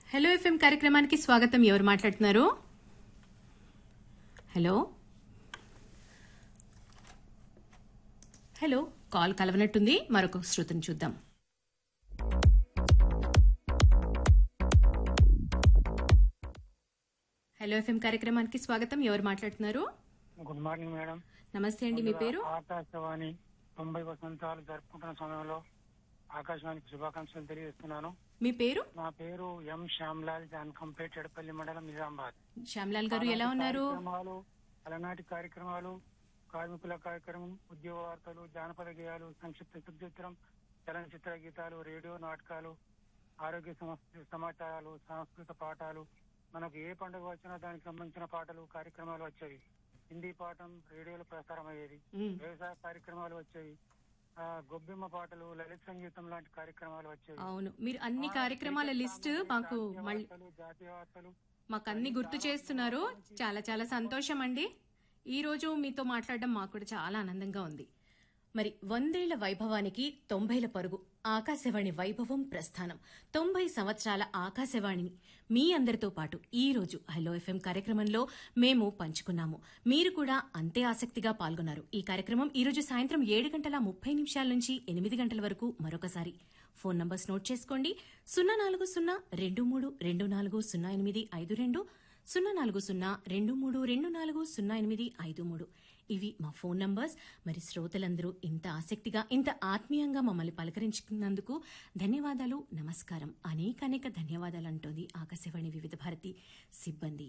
hello FM కార్యక్రమానికి స్వాగతం ఎవరు మాట్లాడుతున్నారు హలో హలో కాల్ కలవనట్టుంది మరొక శ్రుతిని చూద్దాం హలో ఎఫ్ఎం కార్యక్రమానికి స్వాగతం ఎవరు మాట్లాడుతున్నారు గుడ్ మార్నింగ్ మేడం నమస్తే అండి మీ పేరు ఆకాశవాణి తొంభై వసంతాలు జరుపుకుంటున్న సమయంలో ఆకాశవాణికి శుభాకాంక్షలు తెలియజేస్తున్నాను మీ పేరు నా పేరు ఎం శ్యామ్లాల్ జాన్ కంపేట్ ఎడపల్లి మండలం నిజామాబాద్ శ్యామ్లాల్ గారు ఎలా ఉన్నారు కార్యక్రమాలు అలనాటి కార్యక్రమాలు కార్మికుల కార్యక్రమం ఉద్యోగ వార్తలు జానపద గేయాలు సంక్షిప్త చిత్రం చలనచిత్ర గీతాలు రేడియో నాటకాలు ఆరోగ్య సమస్య సమాచారాలు సాంస్కృతిక పాఠాలు మనకు ఏ పండుగ వచ్చినా దానికి సంబంధించిన పాటలు కార్యక్రమాలు వచ్చేవి హిందీ పాఠం రేడియోలో ప్రసారం అయ్యేది మ్, వ్యవసాయ కార్యక్రమాలు వచ్చేవి ఆ, గొబ్బెమ్మ పాటలు లలిత సంగీతం లాంటి కార్యక్రమాలు వచ్చేవి అవును మీరు అన్ని కార్యక్రమాల లిస్ట్ మాకు జాతీయ మళ్ళీ వార్తలు, జాతీయ వార్తలు మాకు అన్ని గుర్తు చేస్తున్నారు చాలా చాలా సంతోషం అండి ఈ రోజు మీతో మాట్లాడడం మాకు కూడా చాలా ఆనందంగా ఉంది మరి వందేళ్ల వైభవానికి తొంభైల పరుగు ఆకాశవాణి వైభవం ప్రస్థానం తొంభై సంవత్సరాల ఆకాశవాణిని మీ అందరితో పాటు ఈ రోజు హలో ఎఫ్ఎం కార్యక్రమంలో మేము పంచుకున్నాము మీరు కూడా అంతే ఆసక్తిగా పాల్గొన్నారు ఈ కార్యక్రమం ఈ రోజు సాయంత్రం ఏడు గంటల ముప్పై నిమిషాల నుంచి ఎనిమిది గంటల వరకు మరొకసారి ఫోన్ నంబర్స్ నోట్ చేసుకోండి సున్నా నాలుగు సున్నా రెండు మూడు రెండు నాలుగు సున్నా ఎనిమిది ఐదు రెండు సున్నా నాలుగు సున్నా రెండు మూడు రెండు నాలుగు సున్నా ఎనిమిది ఐదు మూడు ఇవి మా ఫోన్ నంబర్స్ మరి శ్రోతలందరూ ఇంత ఆసక్తిగా ఇంత ఆత్మీయంగా మమ్మల్ని పలకరించుకున్నందుకు ధన్యవాదాలు నమస్కారం అనేక అనేక ధన్యవాదాలు అంటోంది ఆకాశవాణి వివిధ భారతి సిబ్బంది